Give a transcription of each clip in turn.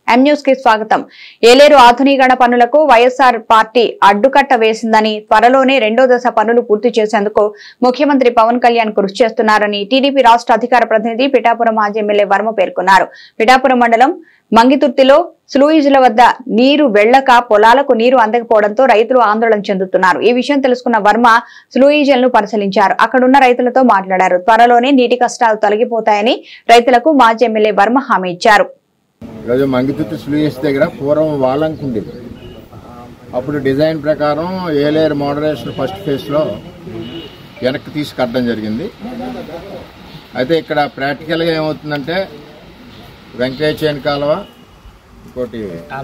M news కి స్వాగతం ఏలేరు ఆధునీకరణ పనులకు వైఎస్ఆర్ పార్టీ అడ్డుకట్ట వేసిందని త్వరలోనే రెండో దశ పనులు పూర్తి చేసేందుకు ముఖ్యమంత్రి పవన్ కళ్యాణ్ కృషి చేస్తున్నారని టీడీపీ రాష్ట్ర అధికార ప్రతినిధి పిఠాపురం మాజీ ఎమ్మెల్యే వర్మ పేర్కొన్నారు పిఠాపురం మండలం మంగితుర్తిలో స్లూయిజుల వద్ద నీరు వెళ్లక పొలాలకు నీరు అందకపోవడంతో రైతులు ఆందోళన చెందుతున్నారు ఈ విషయం తెలుసుకున్న వర్మ స్లూయిజలను పరిశీలించారు అక్కడున్న రైతులతో మాట్లాడారు త్వరలోనే నీటి కష్టాలు తొలగిపోతాయని రైతులకు మాజీ ఎమ్మెల్యే వర్మ హామీ ఇచ్చారు ఈరోజు మంగితుత్తి స్లూయిస్ దగ్గర పూర్వం వాలంకు ఉండేది అప్పుడు డిజైన్ ప్రకారం ఏలేరు మోడరేషన్ ఫస్ట్ ఫేజ్లో వెనక్కి తీసి కట్టడం జరిగింది అయితే ఇక్కడ ప్రాక్టికల్గా ఏమవుతుందంటే వెంకటేశ్వర కాలువ ఇంకోటి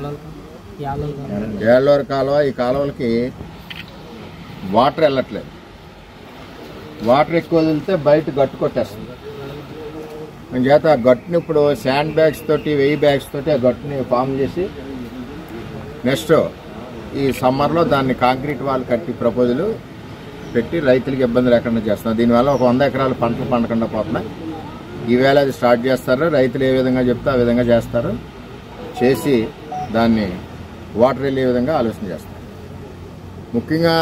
ఏళ్ళూరు కాలువ ఈ కాలువలకి వాటర్ వెళ్ళట్లేదు వాటర్ ఎక్కువ వదిలితే బయట గట్టు కొట్టేస్తుంది మన చేత ఆ గట్టుని ఇప్పుడు శాండ్ బ్యాగ్స్ తోటి వెయ్యి బ్యాగ్స్ తోటి ఆ గట్టుని ఫామ్ చేసి నెక్స్ట్ ఈ సమ్మర్లో దాన్ని కాంక్రీట్ వాల్ కట్టి ప్రపోజల్ పెట్టి రైతులకు ఇబ్బంది లేకుండా చేస్తున్నాం దీనివల్ల ఒక వంద ఎకరాల పంటలు పండకుండా పోతున్నాయి ఈవేళ అది స్టార్ట్ చేస్తారు రైతులు ఏ విధంగా చెప్తే ఆ విధంగా చేస్తారు చేసి దాన్ని వాటర్ వెళ్ళే విధంగా ఆలోచన చేస్తారు ముఖ్యంగా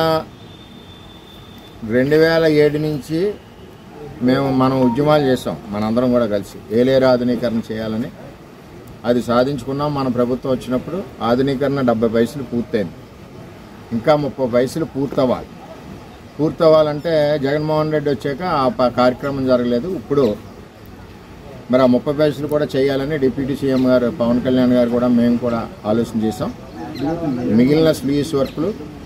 రెండు వేల ఏడు నుంచి మేము మనం ఉద్యమాలు చేసాం మనందరం కూడా కలిసి ఏలేరు ఆధునీకరణ చేయాలని అది సాధించుకున్నాం మన ప్రభుత్వం వచ్చినప్పుడు ఆధునీకరణ డెబ్బై పైసలు పూర్తయింది ఇంకా ముప్పై పైసలు పూర్తవ్వాలి పూర్తవ్వాలంటే జగన్మోహన్ రెడ్డి వచ్చాక ఆ ప- కార్యక్రమం జరగలేదు ఇప్పుడు మరి ఆ ముప్పై పైసలు కూడా చేయాలని డిప్యూటీ సీఎం గారు పవన్ కళ్యాణ్ గారు కూడా మేము కూడా ఆలోచన చేసాం మిగిలిన స్లీవ్స్ వర్క్లు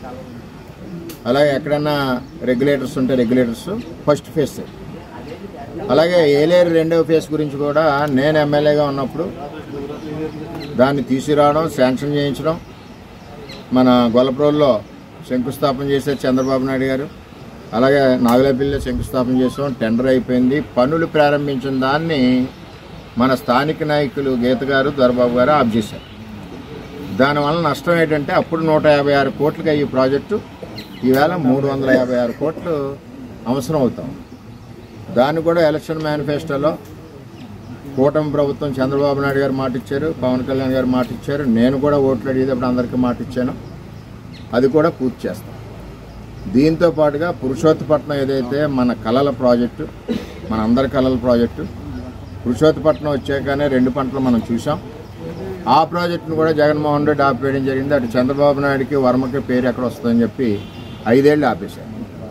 అలాగే ఎక్కడన్నా రెగ్యులేటర్స్ ఉంటే రెగ్యులేటర్స్ ఫస్ట్ ఫేస్ అలాగే ఏలేరు రెండవ ఫేజ్ గురించి కూడా నేను ఎమ్మెల్యేగా ఉన్నప్పుడు దాన్ని తీసుకురావడం శాంక్షన్ చేయించడం మన గొల్లప్రోల్లో శంకుస్థాపన చేశారు చంద్రబాబు నాయుడు గారు అలాగే నాగులపల్లిలో శంకుస్థాపన చేసాం టెండర్ అయిపోయింది పనులు ప్రారంభించిన దాన్ని మన స్థానిక నాయకులు గీత గారు దొరబాబు గారు ఆఫ్ చేశారు దానివల్ల నష్టం ఏంటంటే అప్పుడు నూట యాభై ఆరు కోట్లకి అయ్యే ప్రాజెక్టు ఈవేళ మూడు వందల యాభై ఆరు కోట్లు అవసరం అవుతాం దాన్ని కూడా ఎలక్షన్ మేనిఫెస్టోలో కూటమి ప్రభుత్వం చంద్రబాబు నాయుడు గారు మాట ఇచ్చారు పవన్ కళ్యాణ్ గారు మాట ఇచ్చారు నేను కూడా ఓట్లు అడిగేటప్పుడు అందరికీ మాట ఇచ్చాను అది కూడా పూర్తి చేస్తాం దీంతో పాటుగా పురుషోత్తపట్నం ఏదైతే మన కళల ప్రాజెక్టు మన అందరి కళల ప్రాజెక్టు పురుషోత్తపట్నం వచ్చాకనే రెండు పంటలు మనం చూసాం ఆ ప్రాజెక్టును కూడా జగన్మోహన్ రెడ్డి ఆపేయడం జరిగింది అటు చంద్రబాబు నాయుడికి వర్మకి పేరు ఎక్కడ వస్తుందని చెప్పి ఐదేళ్ళు ఆపేశారు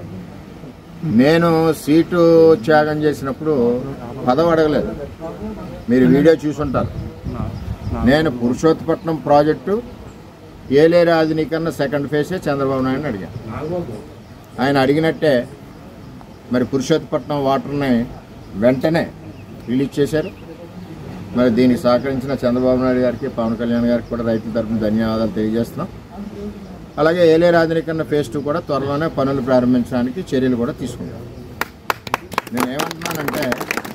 నేను సీటు త్యాగం చేసినప్పుడు పదవి అడగలేదు మీరు వీడియో చూసుంటారు నేను పురుషోత్తపట్నం ప్రాజెక్టు ఏలేరు ఆధునీకరణ సెకండ్ ఫేజే చంద్రబాబు నాయుడుని అడిగాను ఆయన అడిగినట్టే మరి పురుషోత్తపట్నం వాటర్ని వెంటనే రిలీజ్ చేశారు మరి దీనికి సహకరించిన చంద్రబాబు నాయుడు గారికి పవన్ కళ్యాణ్ గారికి కూడా రైతుల తరఫున ధన్యవాదాలు తెలియజేస్తున్నాం అలాగే ఏలేరు ఆధునీకరణ ఫేజ్ టూ కూడా త్వరలోనే పనులు ప్రారంభించడానికి చర్యలు కూడా తీసుకుంటాం నేను ఏమంటున్నానంటే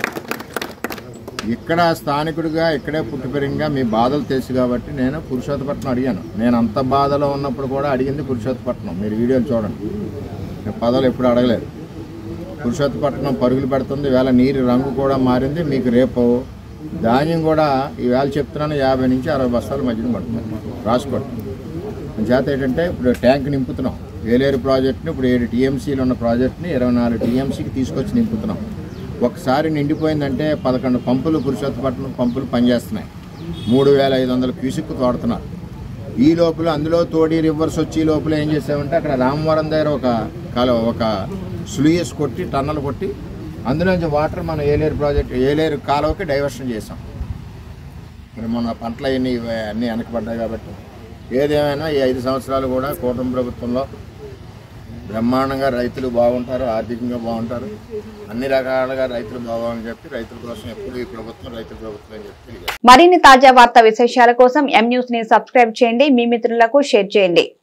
ఇక్కడ స్థానికుడిగా ఇక్కడే పుట్టి పెరిగిగా మీ బాధలు తెలుసు కాబట్టి నేను పురుషోత్తపట్నం అడిగాను నేను అంత బాధలో ఉన్నప్పుడు కూడా అడిగింది పురుషోత్తపట్నం మీరు వీడియోలు చూడండి నేను పదాలు ఎప్పుడు అడగలేదు పురుషోత్తపట్నం పరుగులు పెడుతుంది వేళ నీరు రంగు కూడా మారింది మీకు రేపు ధాన్యం కూడా ఈవేళ చెప్తున్నాను యాభై నుంచి అరవై బస్తాల మధ్యన పడుతుంది రాసుకోండి చేత ఏంటంటే ఇప్పుడు ట్యాంక్ నింపుతున్నాం వేలేరు ప్రాజెక్ట్ని ఇప్పుడు ఏడు టీఎంసీలు ఉన్న ప్రాజెక్ట్ని ఇరవై నాలుగు టీఎంసీకి తీసుకొచ్చి నింపుతున్నాం ఒకసారి నిండిపోయిందంటే పదకొండు పంపులు పురుషోత్తపట్నం పంపులు పనిచేస్తున్నాయి మూడు వేల ఐదు వందల క్యూసిక్ తోడుతున్నారు ఈ లోపల అందులో తోడి రివర్స్ వచ్చి ఈ లోపల ఏం చేసామంటే అక్కడ రామవరం దగ్గర ఒక కాలువ ఒక స్లూయస్ కొట్టి టన్నలు కొట్టి అందులోంచి వాటర్ మన ఏలేరు ప్రాజెక్ట్ ఏలేరు కాలువకి డైవర్షన్ చేసాం మరి మన పంటలు అవన్నీ ఇవి అన్నీ వెనకబడ్డాయి కాబట్టి ఏదేమైనా ఈ ఐదు సంవత్సరాలు కూడా కూటమి ప్రభుత్వంలో బ్రహ్మాండంగా రైతులు బాగుంటారు ఆర్థికంగా బాగుంటారు అన్ని రకాలుగా రైతులు బాగోవాలని చెప్పి రైతుల కోసం ఎప్పుడు ఈ ప్రభుత్వం రైతుల ప్రభుత్వం అని చెప్పి తెలియజేస్తాను. మరిన్ని తాజా వార్తా విశేషాల కోసం ఎం న్యూస్ ని సబ్స్క్రైబ్ చేయండి మీ మిత్రులకు షేర్ చేయండి